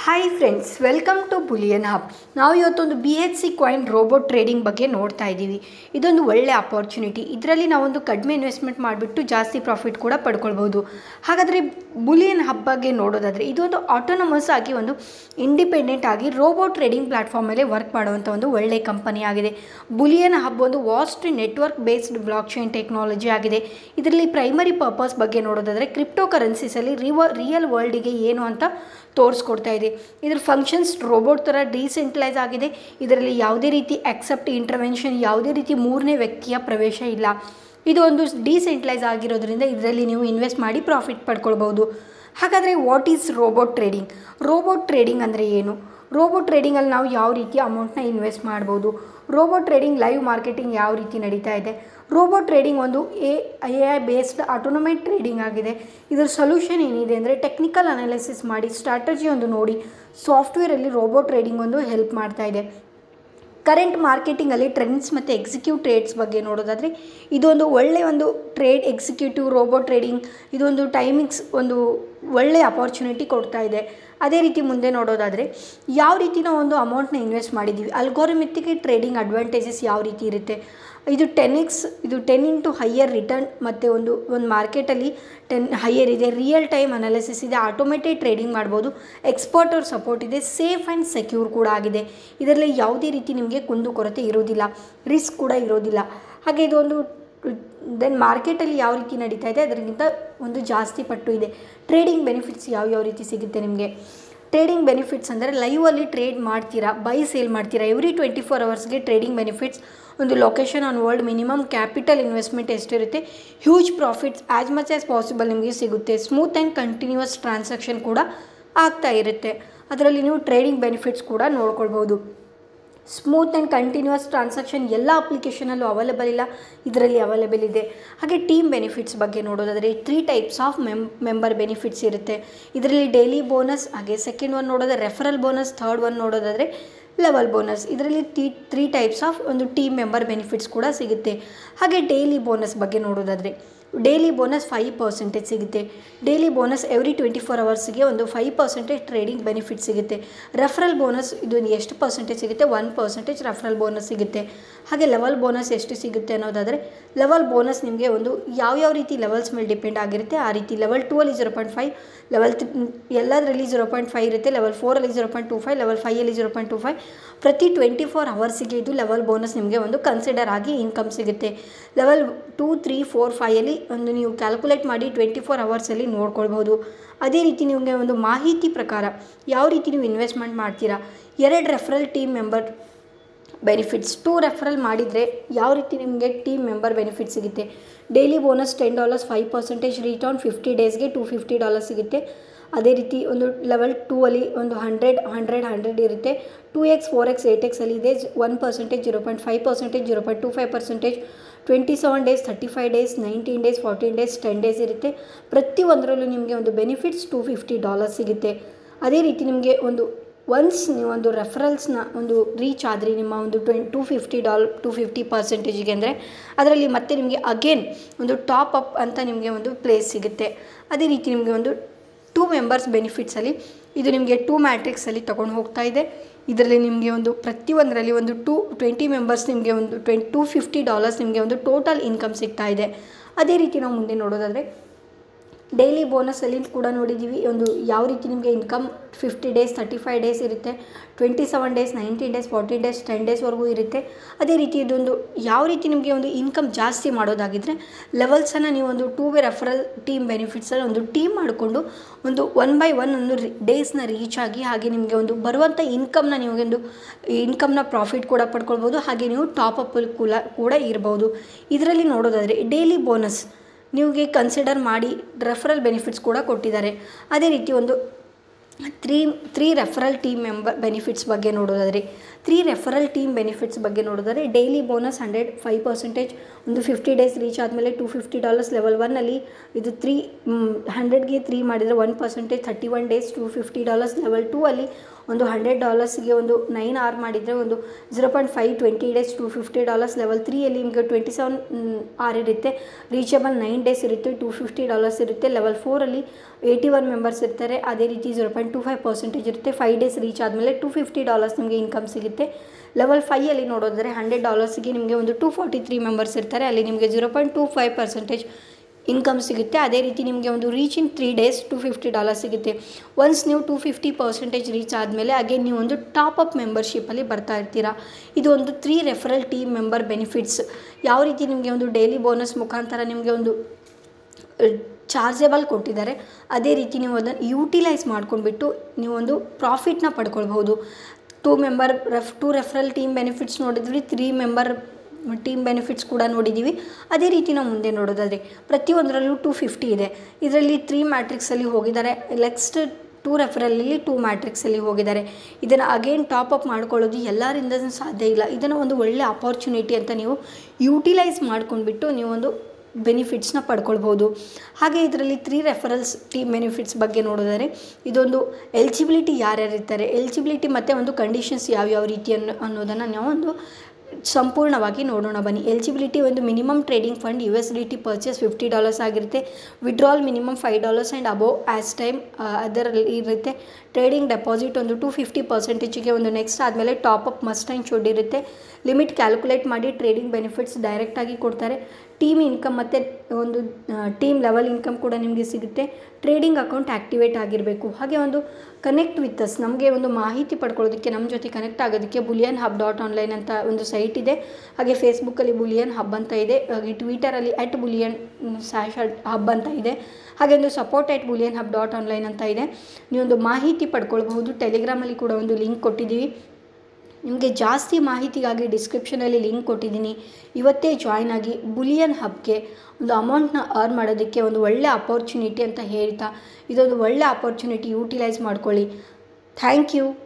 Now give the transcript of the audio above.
hi friends welcome to bullion hub ನಾವು ಇವತ್ತೊಂದು B H C coin robot trading ಬಗ್ಗೆ ನೋಡ್ತಾ ಇದ್ದೀವಿ ಇದೊಂದು ಒಳ್ಳೆ ಅಪಾರ್ಚುನಿಟಿ ಇದರಲ್ಲಿ ನಾವೊಂದು ಕಡಿಮೆ ಇನ್ವೆಸ್ಟ್ಮೆಂಟ್ ಮಾಡಿಬಿಟ್ಟು ಜಾಸ್ತಿ ಪ್ರಾಫಿಟ್ ಕೂಡ ಪಡ್ಕೊಳ್ಬೋದು ಹಾಗಾದರೆ ಬುಲಿಯನ್ ಹಬ್ ಬಗ್ಗೆ ನೋಡೋದಾದರೆ ಇದೊಂದು ಆಟೋನಮಸ್ ಆಗಿ ಒಂದು ಇಂಡಿಪೆಂಡೆಂಟ್ ಆಗಿ ರೋಬೋಟ್ ಟ್ರೇಡಿಂಗ್ ಪ್ಲಾಟ್ಫಾರ್ಮ್ ಮೇಲೆ ವರ್ಕ್ ಮಾಡುವಂಥ ಒಂದು ಒಳ್ಳೆ ಕಂಪನಿ ಆಗಿದೆ ಬುಲಿಯನ್ ಹಬ್ ಒಂದು vast network based blockchain technology ಆಗಿದೆ ಇದರಲ್ಲಿ ಪ್ರೈಮರಿ ಪರ್ಪಸ್ ಬಗ್ಗೆ ನೋಡೋದಾದರೆ ಕ್ರಿಪ್ಟೋ ಕರೆನ್ಸೀಸಲ್ಲಿ ರಿವ ರಿಯಲ್ ವರ್ಲ್ಡಿಗೆ ಏನು ಅಂತ ತೋರಿಸ್ಕೊಡ್ತಾ ಇದೆ ಇದ್ರ ಫಂಕ್ಷನ್ಸ್ ರೋಬೋಟ್ ಥರ ಡಿಸೆಂಟ್ರಲೈಸ್ ಆಗಿದೆ ಇದರಲ್ಲಿ ಯಾವುದೇ ರೀತಿ ಆಕ್ಸೆಪ್ಟ್ ಇಂಟರ್ವೆನ್ಷನ್ ಯಾವುದೇ ರೀತಿ ಮೂರನೇ ವ್ಯಕ್ತಿಯ ಪ್ರವೇಶ ಇಲ್ಲ ಇದು ಒಂದು ಡಿಸೆಂಟ್ರಲೈಸ್ ಆಗಿರೋದ್ರಿಂದ ಇದರಲ್ಲಿ ನೀವು ಇನ್ವೆಸ್ಟ್ ಮಾಡಿ ಪ್ರಾಫಿಟ್ ಪಡ್ಕೊಳ್ಬೋದು ಹಾಗಾದರೆ what is robot trading robot trading ಅಂದರೆ ಏನು ರೋಬೋಟ್ ಟ್ರೇಡಿಂಗಲ್ಲಿ ನಾವು ಯಾವ ರೀತಿ ಅಮೌಂಟ್ನ ಇನ್ವೆಸ್ಟ್ ಮಾಡ್ಬೋದು ರೋಬೋಟ್ ಟ್ರೇಡಿಂಗ್ ಲೈವ್ ಮಾರ್ಕೆಟಿಂಗ್ ಯಾವ ರೀತಿ ನಡೀತಾ ಇದೆ ರೋಬೋಟ್ ಟ್ರೇಡಿಂಗ್ ಒಂದು A I I based automated trading ಆಗಿದೆ ಇದರ ಸೊಲ್ಯೂಷನ್ ಏನಿದೆ ಅಂದರೆ ಟೆಕ್ನಿಕಲ್ ಅನಾಲಿಸಿಸ್ ಮಾಡಿ ಸ್ಟ್ರಾಟಜಿ ಒಂದು ನೋಡಿ ಸಾಫ್ಟ್ವೇರಲ್ಲಿ ರೋಬೋಟ್ ಟ್ರೇಡಿಂಗ್ ಒಂದು ಹೆಲ್ಪ್ ಮಾಡ್ತಾ ಇದೆ ಕರೆಂಟ್ ಮಾರ್ಕೆಟಿಂಗಲ್ಲಿ ಟ್ರೆಂಡ್ಸ್ ಮತ್ತು ಎಕ್ಸಿಕ್ಯೂಟ್ ಟ್ರೇಡ್ಸ್ ಬಗ್ಗೆ ನೋಡೋದಾದರೆ ಇದೊಂದು ಒಳ್ಳೆಯ ಒಂದು ಟ್ರೇಡ್ ಎಕ್ಸಿಕ್ಯೂಟಿವ್ ರೋಬೋಟ್ ಟ್ರೇಡಿಂಗ್ ಇದೊಂದು ಟೈಮಿಂಗ್ಸ್ ಒಂದು ಒಳ್ಳೆಯ ಅಪಾರ್ಚುನಿಟಿ ಕೊಡ್ತಾ ಇದೆ ಅದೇ ರೀತಿ ಮುಂದೆ ನೋಡೋದಾದರೆ ಯಾವ ರೀತಿ ನಾವು ಒಂದು ಅಮೌಂಟ್ನ ಇನ್ವೆಸ್ಟ್ ಮಾಡಿದ್ದೀವಿ ಅಲ್ಗೋರಿಮಿತ್ತಿಗೆ ಟ್ರೇಡಿಂಗ್ ಅಡ್ವಾಂಟೇಜಸ್ ಯಾವ ರೀತಿ ಇರುತ್ತೆ ಇದು ಟೆನ್ ಎಕ್ಸ್ ಇದು ಟೆನ್ ಇಂಟು ಹೈಯರ್ ರಿಟರ್ನ್ ಮತ್ತು ಒಂದು ಒಂದು ಮಾರ್ಕೆಟಲ್ಲಿ ಟೆನ್ ಹೈಯರ್ ಇದೆ ರಿಯಲ್ ಟೈಮ್ ಅನಾಲಿಸಿಸ್ ಇದೆ ಆಟೋಮೇಟೆಡ್ ಟ್ರೇಡಿಂಗ್ ಮಾಡ್ಬೋದು ಎಕ್ಸ್ಪರ್ಟ್ ಅವ್ರ ಸಪೋರ್ಟ್ ಇದೆ ಸೇಫ್ ಆ್ಯಂಡ್ ಸೆಕ್ಯೂರ್ ಕೂಡ ಆಗಿದೆ ಇದರಲ್ಲಿ ಯಾವುದೇ ರೀತಿ ನಿಮಗೆ ಕುಂದುಕೊರತೆ ಇರೋದಿಲ್ಲ ರಿಸ್ಕ್ ಕೂಡ ಇರೋದಿಲ್ಲ ಹಾಗೆ ಇದೊಂದು ದೆನ್ ಮಾರ್ಕೆಟಲ್ಲಿ ಯಾವ ರೀತಿ ನಡೀತಾ ಇದೆ ಅದರಿಗಿಂತ ಒಂದು ಜಾಸ್ತಿ ಪಟ್ಟು ಇದೆ ಟ್ರೇಡಿಂಗ್ ಬೆನಿಫಿಟ್ಸ್ ಯಾವ ಯಾವ ರೀತಿ ಸಿಗುತ್ತೆ ನಿಮಗೆ ಟ್ರೇಡಿಂಗ್ ಬೆನಿಫಿಟ್ಸ್ ಅಂದರೆ ಲೈವಲ್ಲಿ ಟ್ರೇಡ್ ಮಾಡ್ತೀರಾ ಬೈ ಸೇಲ್ ಮಾಡ್ತೀರಾ ಎವ್ರಿ ಟ್ವೆಂಟಿ ಫೋರ್ ಅವರ್ಸ್ಗೆ ಟ್ರೇಡಿಂಗ್ ಬೆನಿಫಿಟ್ಸ್ ಒಂದು location on world minimum capital investment ಎಷ್ಟಿರುತ್ತೆ huge profits as much as possible ನಿಮಗೆ ಸಿಗುತ್ತೆ ಸ್ಮೂತ್ ಆ್ಯಂಡ್ ಕಂಟಿನ್ಯೂಸ್ ಟ್ರಾನ್ಸಾಕ್ಷನ್ ಕೂಡ ಆಗ್ತಾ ಇರುತ್ತೆ ಅದರಲ್ಲಿ ನೀವು ಟ್ರೇಡಿಂಗ್ ಬೆನಿಫಿಟ್ಸ್ ಕೂಡ ನೋಡ್ಕೊಳ್ಬೋದು ಸ್ಮೂತ್ ಆ್ಯಂಡ್ ಕಂಟಿನ್ಯೂಸ್ ಟ್ರಾನ್ಸಾಕ್ಷನ್ ಎಲ್ಲ ಅಪ್ಲಿಕೇಶನಲ್ಲೂ ಅವೈಲೇಬಲ್ ಇಲ್ಲ ಇದರಲ್ಲಿ ಅವೈಲೇಬಲ್ ಇದೆ ಹಾಗೆ ಟೀಮ್ ಬೆನಿಫಿಟ್ಸ್ ಬಗ್ಗೆ ನೋಡೋದಾದರೆ three types of mem member benefits ಇರುತ್ತೆ ಇದರಲ್ಲಿ ಡೈಲಿ ಬೋನಸ್ ಹಾಗೆ ಸೆಕೆಂಡ್ ಒನ್ ನೋಡೋದಾದ್ರೆ ರೆಫರಲ್ ಬೋನಸ್ ಥರ್ಡ್ ಒನ್ ನೋಡೋದಾದರೆ ಲೆವೆಲ್ ಬೋನಸ್ ಇದರಲ್ಲಿ ಟಿ ತ್ರೀ ಟೈಪ್ಸ್ ಆಫ್ ಒಂದು ಟೀಮ್ ಮೆಂಬರ್ ಬೆನಿಫಿಟ್ಸ್ ಕೂಡ ಸಿಗುತ್ತೆ ಹಾಗೆ ಡೈಲಿ ಬೋನಸ್ ಬಗ್ಗೆ ನೋಡೋದಾದರೆ ಡೈಲಿ ಬೋನಸ್ ಫೈವ್ ಪರ್ಸೆಂಟೇಜ್ ಸಿಗುತ್ತೆ daily bonus every twenty four ಅವರ್ಸ್ಗೆ ಒಂದು ಫೈವ್ ಪರ್ಸೆಂಟೇಜ್ ಟ್ರೇಡಿಂಗ್ ಬೆನಿಫಿಟ್ ಸಿಗುತ್ತೆ ರೆಫರಲ್ ಬೋನಸ್ ಇದು ಎಷ್ಟು ಪರ್ಸೆಂಟೇಜ್ ಸಿಗುತ್ತೆ ಒನ್ ಪರ್ಸೆಂಟೇಜ್ ರೆಫರಲ್ ಬೋನಸ್ ಸಿಗುತ್ತೆ ಹಾಗೆ ಲೆವೆಲ್ ಬೋನಸ್ ಎಷ್ಟು ಸಿಗುತ್ತೆ ಅನ್ನೋದಾದರೆ ಲೆವೆಲ್ ಬೋನಸ್ ನಿಮಗೆ ಒಂದು ಯಾವ್ಯಾವ ರೀತಿ ಲೆವೆಲ್ಸ್ ಮೇಲೆ ಡಿಪೆಂಡ್ ಆಗಿರುತ್ತೆ ಆ ರೀತಿ ಲೆವೆಲ್ ಟೂ ಅಲ್ಲಿ ಜೀರೋ ಪಾಯಿಂಟ್ ಫೈವ್ ಲೆವೆಲ್ ಎಲ್ಲದರಲ್ಲಿ ಜೀರೋ ಪಾಯಿಂಟ್ ಫೈವ್ ಇರುತ್ತೆ ಲೆವೆಲ್ ಫೋರಲ್ಲಿ zero point two five level ಫೈಯಲ್ಲಿ ಜೀರೋ ಪಾಯಿಂಟ್ ಟು ಫೈವ್ ಪ್ರತಿ ಟ್ವೆಂಟಿ ಫೋರ್ ಅವರ್ಸಿಗೆ ಇದು ಲೆವೆಲ್ ಬೋನಸ್ ನಿಮಗೆ ಒಂದು ಕನ್ಸಿಡರ್ ಆಗಿ ಇನ್ಕಮ್ ಸಿಗುತ್ತೆ ಲೆವೆಲ್ ಟೂ ತ್ರೀ ಫೋರ್ ಫೈಯಲ್ಲಿ ಒಂದು ನೀವು ಕ್ಯಾಲ್ಕುಲೇಟ್ ಮಾಡಿ ಟ್ವೆಂಟಿ ಫೋರ್ ಅವರ್ಸಲ್ಲಿ ನೋಡ್ಕೊಳ್ಬೋದು ಅದೇ ರೀತಿ ನಿಮಗೆ ಒಂದು ಮಾಹಿತಿ ಪ್ರಕಾರ ಯಾವ ರೀತಿ ನೀವು ಇನ್ವೆಸ್ಟ್ಮೆಂಟ್ ಮಾಡ್ತೀರಾ ಎರಡು referral team member benefits two referral ಮಾಡಿದರೆ ಯಾವ ರೀತಿ ನಿಮಗೆ ಟೀಮ್ ಮೆಂಬರ್ ಬೆನಿಫಿಟ್ ಸಿಗುತ್ತೆ daily bonus ten dollars five percentage return fifty ಡೇಸ್ಗೆ ಟು ಫಿಫ್ಟಿ ಡಾಲರ್ಸ್ ಸಿಗುತ್ತೆ ಅದೇ ರೀತಿ ಒಂದು ಲೆವೆಲ್ ಟೂ ಅಲ್ಲಿ ಒಂದು ಹಂಡ್ರೆಡ್ ಹಂಡ್ರೆಡ್ ಹಂಡ್ರೆಡ್ ಇರುತ್ತೆ two X four X eight ಎಕ್ಸಲ್ಲಿ ಇದೆ one percentage zero point five percentage zero point two five percentage twenty seven days thirty five days nineteen days fourteen days ten days ಇರುತ್ತೆ ಪ್ರತಿಯೊಂದರಲ್ಲೂ ನಿಮಗೆ ಒಂದು benefits to fifty dollars ಸಿಗುತ್ತೆ ಅದೇ ರೀತಿ ನಿಮಗೆ ಒಂದು ಒನ್ಸ್ ನೀವೊಂದು ರೆಫರಲ್ಸ್ನ ಒಂದು ರೀಚ್ ಆದರೆ ನಿಮ್ಮ ಒಂದು ಟ್ವೆನ್ ಟು ಫಿಫ್ಟಿ ಡಾಲ್ ಟು ಫಿಫ್ಟಿ ಪರ್ಸೆಂಟೇಜಿಗೆ ಅಂದರೆ ಅದರಲ್ಲಿ ಮತ್ತೆ ನಿಮಗೆ ಅಗೇನ್ ಒಂದು ಟಾಪ್ ಅಪ್ ಅಂತ ನಿಮಗೆ ಒಂದು ಪ್ಲೇಸ್ ಸಿಗುತ್ತೆ ಅದೇ ರೀತಿ ನಿಮಗೆ ಒಂದು ಟೂ ಮೆಂಬರ್ಸ್ ಬೆನಿಫಿಟ್ಸಲ್ಲಿ ಇದು ನಿಮಗೆ ಟೂ ಮ್ಯಾಟ್ರಿಕ್ಸಲ್ಲಿ ತೊಗೊಂಡು ಹೋಗ್ತಾ ಇದೆ ಇದರಲ್ಲಿ ನಿಮಗೆ ಒಂದು ಪ್ರತಿಯೊಂದರಲ್ಲಿ ಒಂದು ಟೂ ಟ್ವೆಂಟಿ ಮೆಂಬರ್ಸ್ ನಿಮಗೆ ಒಂದು ಟ್ವೆಂಟಿ ಟೂ ಫಿಫ್ಟಿ ಡಾಲರ್ಸ್ ನಿಮಗೆ ಒಂದು ಟೋಟಲ್ ಇನ್ಕಮ್ ಸಿಗ್ತಾ ಇದೆ ಅದೇ ರೀತಿ ನಾವು ಮುಂದೆ ನೋಡೋದಾದರೆ ಡೈಲಿ ಬೋನಸಲ್ಲಿ ಕೂಡ ನೋಡಿದ್ದೀವಿ ಒಂದು ಯಾವ ರೀತಿ ನಿಮಗೆ income fifty days thirty five days ಇರುತ್ತೆ twenty seven days nineteen days forty days ten ಡೇಸ್ವರೆಗೂ ಇರುತ್ತೆ ಅದೇ ರೀತಿ ಇದೊಂದು ಯಾವ ರೀತಿ ನಿಮಗೆ ಒಂದು ಇನ್ಕಮ್ ಜಾಸ್ತಿ ಮಾಡೋದಾಗಿದ್ದರೆ ಲೆವೆಲ್ಸನ್ನು ನೀವು ಒಂದು ಟೂ ವೇ ರೆಫರಲ್ ಟೀಮ್ ಬೆನಿಫಿಟ್ಸಲ್ಲಿ ಒಂದು ಟೀಮ್ ಮಾಡಿಕೊಂಡು ಒಂದು ಒನ್ ಬೈ ಒನ್ ಒಂದು ಡೇಸ್ನ ರೀಚ್ ಆಗಿ ಹಾಗೆ ನಿಮಗೆ ಒಂದು ಬರುವಂಥ ಇನ್ಕಮ್ನ ನಿಮಗೊಂದು ಇನ್ಕಮ್ನ ಪ್ರಾಫಿಟ್ ಕೂಡ ಪಡ್ಕೊಳ್ಬೋದು ಹಾಗೆ ನೀವು ಟಾಪ್ ಅಪ್ ಕೂಡ ಕೂಡ ಇರ್ಬೋದು ಇದರಲ್ಲಿ ನೋಡೋದಾದರೆ ಡೈಲಿ ಬೋನಸ್ ನಿಮಗೆ ಕನ್ಸಿಡರ್ ಮಾಡಿ ರೆಫರಲ್ ಬೆನಿಫಿಟ್ಸ್ ಕೂಡ ಕೊಟ್ಟಿದ್ದಾರೆ ಅದೇ ರೀತಿ ಒಂದು three three referral team member benefits ಬಗ್ಗೆ ನೋಡೋದಾದರೆ ತ್ರೀ ರೆಫರಲ್ ಟೀಮ್ ಬೆನಿಫಿಟ್ಸ್ ಬಗ್ಗೆ ನೋಡಿದರೆ daily bonus hundred five percentage ಒಂದು ಫಿಫ್ಟಿ ಡೇಸ್ ರೀಚ್ ಆದಮೇಲೆ ಟು ಫಿಫ್ಟಿ ಡಾಲರ್ಸ್ ಲೆವೆಲ್ ಒನ್ನಲ್ಲಿ ಇದು ತ್ರೀ ಹಂಡ್ರೆಡ್ಗೆ ತ್ರೀ ಮಾಡಿದರೆ one percentage thirty one days two fifty dollars level two ಅಲ್ಲಿ ಒಂದು ಹಂಡ್ರೆಡ್ ಡಾಲರ್ಸ್ಗೆ ಒಂದು ನೈನ್ ಆರ್ ಮಾಡಿದರೆ ಒಂದು zero point five twenty days two fifty dollars level ತ್ರೀಯಲ್ಲಿ ನಿಮಗೆ ಟ್ವೆಂಟಿ ಸೆವೆನ್ ಆರ್ ಇರುತ್ತೆ ರೀಚಬಲ್ ನೈನ್ ಡೇಸ್ ಇರುತ್ತೆ ಟು ಫಿಫ್ಟಿ ಡಾಲರ್ಸ್ ಇರುತ್ತೆ ಲೆವೆಲ್ ಫೋರಲ್ಲಿ ಏಯ್ಟಿ ಒನ್ ಮೆಂಬರ್ಸ್ ಇರ್ತಾರೆ ಅದೇ ರೀತಿ zero point two five percentage ಇರುತ್ತೆ ಫೈವ್ ಡೇಸ್ ರೀಚ್ ಆದಮೇಲೆ ಟು ಫಿಫ್ಟಿ ಡಾಲರ್ಸ್ ನಿಮಗೆ ಇನ್ಕಮ್ ಸಿಗುತ್ತೆ ಲೆವೆಲ್ ಫೈಯಲ್ಲಿ ನೋಡೋದಾದ್ರೆ ಹಂಡ್ರೆಡ್ ಡಾಲರ್ಸ್ಗೆ ನಿಮಗೆ ಒಂದು ಟು ಫಾರ್ಟಿ ತ್ರೀ ಮೆಂಬರ್ಸ್ ಇರ್ತಾರೆ ಅಲ್ಲಿ ನಿಮಗೆ zero point two five percentage income ಸಿಗುತ್ತೆ ಅದೇ ರೀತಿ ನಿಮಗೆ ಒಂದು reach in three days two fifty dollar ಸಿಗುತ್ತೆ ಒನ್ಸ್ ನೀವು ಟು ಫಿಫ್ಟಿ ಪರ್ಸೆಂಟೇಜ್ ರೀಚ್ ಆದಮೇಲೆ ಅಗೇನ್ ನೀವು ಒಂದು ಟಾಪ್ ಅಪ್ ಮೆಂಬರ್ಶಿಪ್ಪಲ್ಲಿ ಬರ್ತಾ ಇರ್ತೀರಾ ಇದು ಒಂದು three referral team member benefits ಯಾವ ರೀತಿ ನಿಮಗೆ ಒಂದು ಡೈಲಿ ಬೋನಸ್ ಮುಖಾಂತರ ನಿಮಗೆ ಒಂದು ಚಾರ್ಜೆಬಲ್ ಕೊಟ್ಟಿದ್ದಾರೆ ಅದೇ ರೀತಿ ನೀವು ಅದನ್ನು ಯೂಟಿಲೈಸ್ ಮಾಡ್ಕೊಂಡ್ಬಿಟ್ಟು ನೀವೊಂದು ಪ್ರಾಫಿಟ್ನ ಪಡ್ಕೊಳ್ಬಹುದು two member ref two referral team benefits ನೋಡಿದ್ವಿ ತ್ರೀ ಮೆಂಬರ್ ಟೀಮ್ ಬೆನಿಫಿಟ್ಸ್ ಕೂಡ ನೋಡಿದ್ದೀವಿ ಅದೇ ರೀತಿ ನಾವು ಮುಂದೆ ನೋಡೋದಾದರೆ ಪ್ರತಿಯೊಂದರಲ್ಲೂ ಟೂ ಫಿಫ್ಟಿ ಇದೆ ಇದರಲ್ಲಿ ತ್ರೀ ಮ್ಯಾಟ್ರಿಕ್ಸಲ್ಲಿ ಹೋಗಿದ್ದಾರೆ ನೆಕ್ಸ್ಟ್ ಟೂ ರೆಫರಲಲ್ಲಿ ಟೂ ಮ್ಯಾಟ್ರಿಕ್ಸಲ್ಲಿ ಹೋಗಿದ್ದಾರೆ ಇದನ್ನು ಅಗೇನ್ ಟಾಪ್ ಅಪ್ ಮಾಡ್ಕೊಳ್ಳೋದು ಎಲ್ಲರಿಂದ ಸಾಧ್ಯ ಇಲ್ಲ ಇದನ್ನು ಒಂದು ಒಳ್ಳೆ ಅಪಾರ್ಚುನಿಟಿ ಅಂತ ನೀವು ಯೂಟಿಲೈಸ್ ಮಾಡ್ಕೊಂಡ್ಬಿಟ್ಟು ನೀವೊಂದು ಬೆನಿಫಿಟ್ಸ್ನ ಪಡ್ಕೊಳ್ಬೋದು ಹಾಗೆ ಇದರಲ್ಲಿ ತ್ರೀ ರೆಫರಲ್ಸ್ ಟೀಮ್ ಬೆನಿಫಿಟ್ಸ್ ಬಗ್ಗೆ ನೋಡಿದರೆ ಇದೊಂದು ಎಲಿಜಿಬಿಲಿಟಿ ಯಾರ್ಯಾರು ಇರ್ತಾರೆ ಎಲಿಜಿಬಿಲಿಟಿ ಮತ್ತು ಒಂದು ಕಂಡೀಷನ್ಸ್ ಯಾವ್ಯಾವ ರೀತಿ ಅನ್ನೋ ಅನ್ನೋದನ್ನು ನಾವು ಒಂದು ಸಂಪೂರ್ಣವಾಗಿ ನೋಡೋಣ ಬನ್ನಿ ಎಲಿಜಿಬಿಲಿಟಿ ಒಂದು minimum trading fund U S D T purchase fifty dollars ಆಗಿರುತ್ತೆ withdrawal minimum five dollars and above as time ಅದರಲ್ಲಿ ಇರುತ್ತೆ ಟ್ರೇಡಿಂಗ್ ಡೆಪಾಸಿಟ್ ಒಂದು ಟು ಫಿಫ್ಟಿ ಪರ್ಸೆಂಟೇಜಿಗೆ ಒಂದು ನೆಕ್ಸ್ಟ್ ಆದಮೇಲೆ top up must and should ಇರುತ್ತೆ ಲಿಮಿಟ್ ಕ್ಯಾಲ್ಕುಲೇಟ್ ಮಾಡಿ ಟ್ರೇಡಿಂಗ್ ಬೆನಿಫಿಟ್ಸ್ ಡೈರೆಕ್ಟಾಗಿ ಕೊಡ್ತಾರೆ ಟೀಮ್ ಇನ್ಕಮ್ ಮತ್ತು ಒಂದು ಟೀಮ್ ಲೆವೆಲ್ ಇನ್ಕಮ್ ಕೂಡ ನಿಮಗೆ ಸಿಗುತ್ತೆ ಟ್ರೇಡಿಂಗ್ ಅಕೌಂಟ್ ಆ್ಯಕ್ಟಿವೇಟ್ ಆಗಿರಬೇಕು ಹಾಗೆ ಒಂದು ಕನೆಕ್ಟ್ ವಿತ್ ಅಸ್ ನಮಗೆ ಒಂದು ಮಾಹಿತಿ ಪಡ್ಕೊಳ್ಳೋದಕ್ಕೆ ನಮ್ಮ ಜೊತೆ ಕನೆಕ್ಟ್ ಆಗೋದಕ್ಕೆ ಬುಲಿಯನ್ ಹಬ್ ಡಾಟ್ ಆನ್ಲೈನ್ ಅಂತ ಒಂದು ಸೈಟ್ ಇದೆ ಹಾಗೆ ಫೇಸ್ಬುಕ್ಕಲ್ಲಿ ಬುಲಿಯನ್ ಹಬ್ ಅಂತ ಇದೆ ಹಾಗೆ ಟ್ವಿಟರಲ್ಲಿ ಅಟ್ ಬುಲಿಯನ್ ಸ್ಯಾಶ್ ಹಬ್ ಅಂತ ಇದೆ ಹಾಗೆ ಒಂದು support at bullion hub dot online ಅಂತ ಇದೆ ನೀವೊಂದು ಮಾಹಿತಿ ಪಡ್ಕೊಳ್ಬಹುದು ಟೆಲಿಗ್ರಾಮಲ್ಲಿ ಕೂಡ ಒಂದು ಲಿಂಕ್ ಕೊಟ್ಟಿದ್ದೀವಿ ನಿಮಗೆ ಜಾಸ್ತಿ ಮಾಹಿತಿಗಾಗಿ ಡಿಸ್ಕ್ರಿಪ್ಷನಲ್ಲಿ ಲಿಂಕ್ ಕೊಟ್ಟಿದ್ದೀನಿ ಇವತ್ತೇ ಜಾಯ್ನ್ ಆಗಿ ಬುಲಿಯನ್ ಹಬ್ಗೆ ಒಂದು ಅಮೌಂಟ್ನ ಅರ್ನ್ ಮಾಡೋದಕ್ಕೆ ಒಂದು ಒಳ್ಳೆ ಅಪರ್ಚುನಿಟಿ ಅಂತ ಹೇಳ್ತಾ ಇದೊಂದು ಒಳ್ಳೆ ಅಪರ್ಚುನಿಟಿ ಯೂಟಿಲೈಸ್ ಮಾಡ್ಕೊಳ್ಳಿ ಥ್ಯಾಂಕ್ ಯು